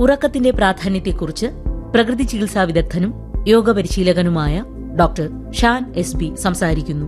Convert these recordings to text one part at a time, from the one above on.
ഉറക്കത്തിന്റെ പ്രാധാന്യത്തെക്കുറിച്ച് പ്രകൃതി ചികിത്സാ വിദഗ്ധനും യോഗ പരിശീലകനുമായ ഡോക്ടർ ഷാൻ എസ് ബി സംസാരിക്കുന്നു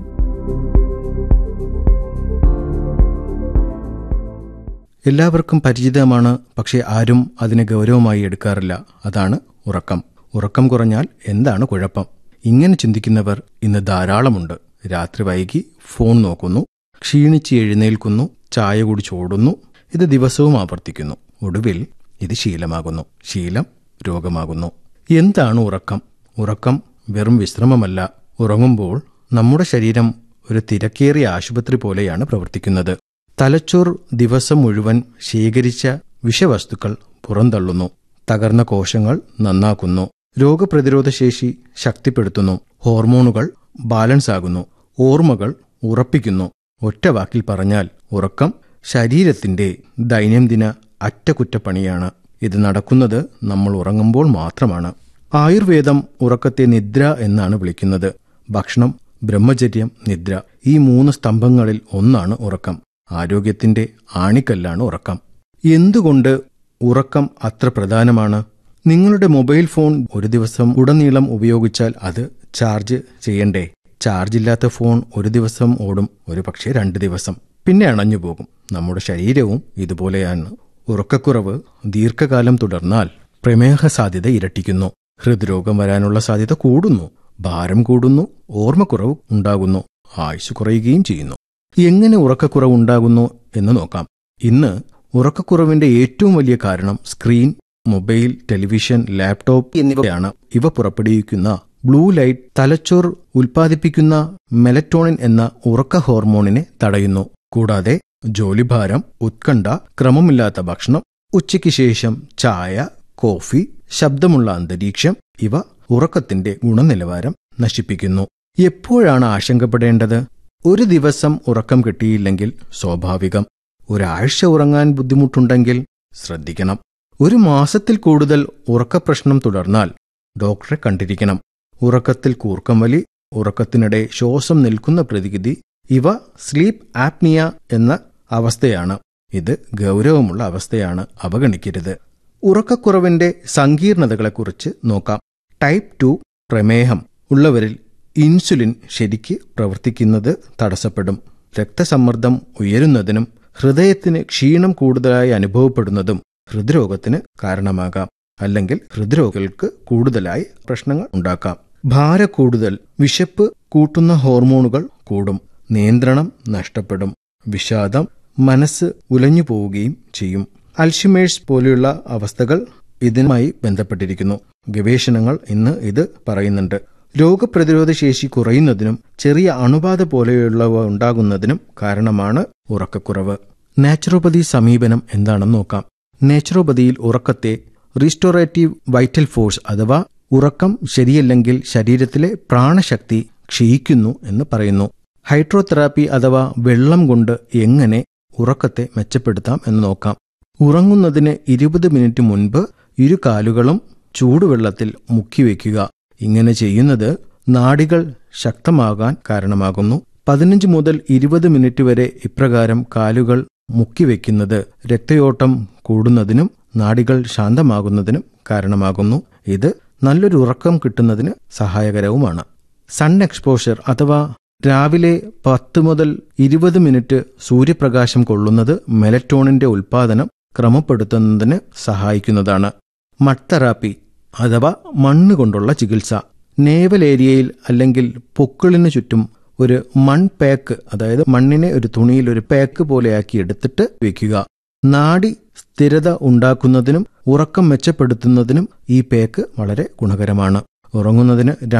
എല്ലാവർക്കും പരിചിതമാണ് പക്ഷെ ആരും അതിനെ ഗൗരവമായി എടുക്കാറില്ല അതാണ് ഉറക്കം ഉറക്കം കുറഞ്ഞാൽ എന്താണ് കുഴപ്പം ഇങ്ങനെ ചിന്തിക്കുന്നവർ ഇന്ന് ധാരാളമുണ്ട് രാത്രി വൈകി ഫോൺ നോക്കുന്നു ക്ഷീണിച്ച് എഴുന്നേൽക്കുന്നു ചായ കുടിച്ചോടുന്നു ഇത് ദിവസവും ആവർത്തിക്കുന്നു ഒടുവിൽ ഇത് ശീലമാകുന്നു ശീലം രോഗമാകുന്നു എന്താണ് ഉറക്കം ഉറക്കം വെറും വിശ്രമമല്ല ഉറങ്ങുമ്പോൾ നമ്മുടെ ശരീരം ഒരു തിരക്കേറിയ ആശുപത്രി പോലെയാണ് പ്രവർത്തിക്കുന്നത് തലച്ചോർ ദിവസം മുഴുവൻ ശേഖരിച്ച വിഷവസ്തുക്കൾ പുറന്തള്ളുന്നു തകർന്ന കോശങ്ങൾ നന്നാക്കുന്നു രോഗപ്രതിരോധ ശേഷി ശക്തിപ്പെടുത്തുന്നു ഹോർമോണുകൾ ബാലൻസ് ആകുന്നു ഓർമ്മകൾ ഉറപ്പിക്കുന്നു ഒറ്റ വാക്കിൽ പറഞ്ഞാൽ ഉറക്കം ശരീരത്തിന്റെ ദൈനംദിന അറ്റകുറ്റപ്പണിയാണ് ഇത് നടക്കുന്നത് നമ്മൾ ഉറങ്ങുമ്പോൾ മാത്രമാണ് ആയുർവേദം ഉറക്കത്തെ നിദ്ര എന്നാണ് വിളിക്കുന്നത് ഭക്ഷണം ബ്രഹ്മചര്യം നിദ്ര ഈ മൂന്ന് സ്തംഭങ്ങളിൽ ഒന്നാണ് ഉറക്കം ആരോഗ്യത്തിന്റെ ആണിക്കല്ലാണ് ഉറക്കം എന്തുകൊണ്ട് ഉറക്കം അത്ര പ്രധാനമാണ് നിങ്ങളുടെ മൊബൈൽ ഫോൺ ഒരു ദിവസം ഉടനീളം ഉപയോഗിച്ചാൽ അത് ചാർജ് ചെയ്യണ്ടേ ചാർജ് ഇല്ലാത്ത ഫോൺ ഒരു ദിവസം ഓടും ഒരു പക്ഷേ രണ്ട് ദിവസം പിന്നെ അണഞ്ഞു പോകും നമ്മുടെ ശരീരവും ഇതുപോലെയാണ് ഉറക്കക്കുറവ് ദീർഘകാലം തുടർന്നാൽ പ്രമേഹ സാധ്യത ഇരട്ടിക്കുന്നു ഹൃദ്രോഗം വരാനുള്ള സാധ്യത കൂടുന്നു ഭാരം കൂടുന്നു ഓർമ്മക്കുറവ് ഉണ്ടാകുന്നു ആയുസ് കുറയുകയും ചെയ്യുന്നു എങ്ങനെ ഉറക്കക്കുറവ് ഉണ്ടാകുന്നു എന്ന് നോക്കാം ഇന്ന് ഉറക്കക്കുറവിന്റെ ഏറ്റവും വലിയ കാരണം സ്ക്രീൻ മൊബൈൽ ടെലിവിഷൻ ലാപ്ടോപ്പ് എന്നിവയാണ് ഇവ പുറപ്പെടുവിക്കുന്ന ബ്ലൂ ലൈറ്റ് തലച്ചോർ ഉൽപ്പാദിപ്പിക്കുന്ന മെലറ്റോണിൻ എന്ന ഉറക്ക ഹോർമോണിനെ തടയുന്നു കൂടാതെ ജോലിഭാരം ഉത്കണ്ഠ ക്രമമില്ലാത്ത ഭക്ഷണം ഉച്ചയ്ക്ക് ശേഷം ചായ കോഫി ശബ്ദമുള്ള അന്തരീക്ഷം ഇവ ഉറക്കത്തിന്റെ ഗുണനിലവാരം നശിപ്പിക്കുന്നു എപ്പോഴാണ് ആശങ്കപ്പെടേണ്ടത് ഒരു ദിവസം ഉറക്കം കിട്ടിയില്ലെങ്കിൽ സ്വാഭാവികം ഒരാഴ്ച ഉറങ്ങാൻ ബുദ്ധിമുട്ടുണ്ടെങ്കിൽ ശ്രദ്ധിക്കണം ഒരു മാസത്തിൽ കൂടുതൽ ഉറക്കപ്രശ്നം തുടർന്നാൽ ഡോക്ടറെ കണ്ടിരിക്കണം ഉറക്കത്തിൽ കൂർക്കം വലി ഉറക്കത്തിനിടെ ശ്വാസം നിൽക്കുന്ന പ്രതിവിധി ഇവ സ്ലീപ്പ് ആപ്നിയ എന്ന അവസ്ഥയാണ് ഇത് ഗൗരവമുള്ള അവസ്ഥയാണ് അവഗണിക്കരുത് ഉറക്കക്കുറവിന്റെ സങ്കീർണതകളെക്കുറിച്ച് നോക്കാം ടൈപ്പ് ടു പ്രമേഹം ഉള്ളവരിൽ ഇൻസുലിൻ ശരിക്ക് പ്രവർത്തിക്കുന്നത് തടസ്സപ്പെടും രക്തസമ്മർദ്ദം ഉയരുന്നതിനും ഹൃദയത്തിന് ക്ഷീണം കൂടുതലായി അനുഭവപ്പെടുന്നതും ഹൃദ്രോഗത്തിന് കാരണമാകാം അല്ലെങ്കിൽ ഹൃദ്രോഗികൾക്ക് കൂടുതലായി പ്രശ്നങ്ങൾ ഉണ്ടാക്കാം ഭാര കൂടുതൽ വിശപ്പ് കൂട്ടുന്ന ഹോർമോണുകൾ കൂടും നിയന്ത്രണം നഷ്ടപ്പെടും വിഷാദം മനസ്സ് ഉലഞ്ഞു പോവുകയും ചെയ്യും അൽഷിമേഴ്സ് പോലെയുള്ള അവസ്ഥകൾ ഇതിനുമായി ബന്ധപ്പെട്ടിരിക്കുന്നു ഗവേഷണങ്ങൾ ഇന്ന് ഇത് പറയുന്നുണ്ട് രോഗപ്രതിരോധ ശേഷി കുറയുന്നതിനും ചെറിയ അണുബാധ പോലെയുള്ളവ ഉണ്ടാകുന്നതിനും കാരണമാണ് ഉറക്കക്കുറവ് നാച്ചുറോപ്പതി സമീപനം എന്താണെന്ന് നോക്കാം നാച്ചുറോപ്പതിയിൽ ഉറക്കത്തെ റീസ്റ്റോറേറ്റീവ് വൈറ്റൽ ഫോഴ്സ് അഥവാ ഉറക്കം ശരിയല്ലെങ്കിൽ ശരീരത്തിലെ പ്രാണശക്തി ക്ഷയിക്കുന്നു എന്ന് പറയുന്നു ഹൈഡ്രോതെറാപ്പി അഥവാ വെള്ളം കൊണ്ട് എങ്ങനെ ഉറക്കത്തെ മെച്ചപ്പെടുത്താം എന്ന് നോക്കാം ഉറങ്ങുന്നതിന് ഇരുപത് മിനിറ്റ് മുൻപ് ഇരു കാലുകളും ചൂടുവെള്ളത്തിൽ മുക്കിവെക്കുക ഇങ്ങനെ ചെയ്യുന്നത് നാഡികൾ ശക്തമാകാൻ കാരണമാകുന്നു പതിനഞ്ച് മുതൽ ഇരുപത് മിനിറ്റ് വരെ ഇപ്രകാരം കാലുകൾ മുക്കിവെക്കുന്നത് രക്തയോട്ടം കൂടുന്നതിനും നാഡികൾ ശാന്തമാകുന്നതിനും കാരണമാകുന്നു ഇത് നല്ലൊരു ഉറക്കം കിട്ടുന്നതിന് സഹായകരവുമാണ് സൺ എക്സ്പോഷർ അഥവാ രാവിലെ പത്ത് മുതൽ ഇരുപത് മിനിറ്റ് സൂര്യപ്രകാശം കൊള്ളുന്നത് മെലറ്റോണിന്റെ ഉൽപാദനം ക്രമപ്പെടുത്തുന്നതിന് സഹായിക്കുന്നതാണ് മഡ് തെറാപ്പി അഥവാ മണ്ണ് കൊണ്ടുള്ള ചികിത്സ നേവൽ ഏരിയയിൽ അല്ലെങ്കിൽ പൊക്കിളിന് ചുറ്റും ഒരു മൺ പാക്ക് അതായത് മണ്ണിനെ ഒരു തുണിയിൽ ഒരു പാക്ക് പോലെയാക്കി എടുത്തിട്ട് വെക്കുക നാഡി സ്ഥിരത ഉണ്ടാക്കുന്നതിനും ഉറക്കം മെച്ചപ്പെടുത്തുന്നതിനും ഈ പേക്ക് വളരെ ഗുണകരമാണ് ഉറങ്ങുന്നതിന്